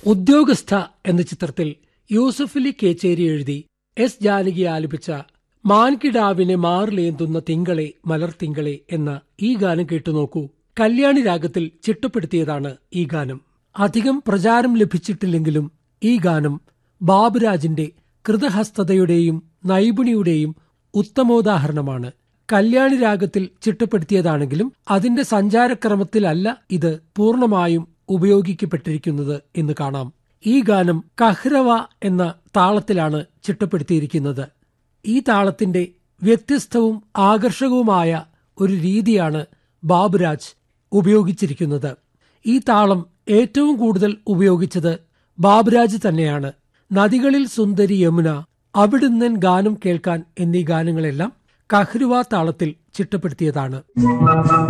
ഉദ്യോഗസ്ഥ എന്ന ചിത്രത്തിൽ യൂസഫലി കേച്ചേരി എഴുതി എസ് ജാനകി ആലപിച്ച മാൻകിടാവിനെ മാറിലേന്തുന്ന തിങ്കളെ മലർത്തിങ്കളെ എന്ന ഈ ഗാനം കേട്ടുനോക്കൂ കല്യാണി രാഗത്തിൽ ചിട്ടപ്പെടുത്തിയതാണ് ഈ ഗാനം അധികം പ്രചാരം ലഭിച്ചിട്ടില്ലെങ്കിലും ഈ ഗാനം ബാബുരാജിന്റെ കൃതഹസ്തതയുടെയും നൈപുണിയുടെയും ഉത്തമോദാഹരണമാണ് കല്യാണി രാഗത്തിൽ ചിട്ടപ്പെടുത്തിയതാണെങ്കിലും അതിന്റെ സഞ്ചാരക്രമത്തിലല്ല ഇത് പൂർണ്ണമായും ഉപയോഗിക്കപ്പെട്ടിരിക്കുന്നത് എന്ന് കാണാം ഈ ഗാനം കഹ്രവ എന്ന താളത്തിലാണ് ചിട്ടപ്പെടുത്തിയിരിക്കുന്നത് ഈ താളത്തിന്റെ വ്യത്യസ്തവും ആകർഷകവുമായ ഒരു രീതിയാണ് ബാബുരാജ് ഉപയോഗിച്ചിരിക്കുന്നത് ഈ താളം ഏറ്റവും കൂടുതൽ ഉപയോഗിച്ചത് ബാബുരാജ് തന്നെയാണ് നദികളിൽ സുന്ദരി യമുന അവിടുന്ന് ഗാനം കേൾക്കാൻ എന്നീ ഗാനങ്ങളെല്ലാം കഹ്രുവ താളത്തിൽ ചിട്ടപ്പെടുത്തിയതാണ്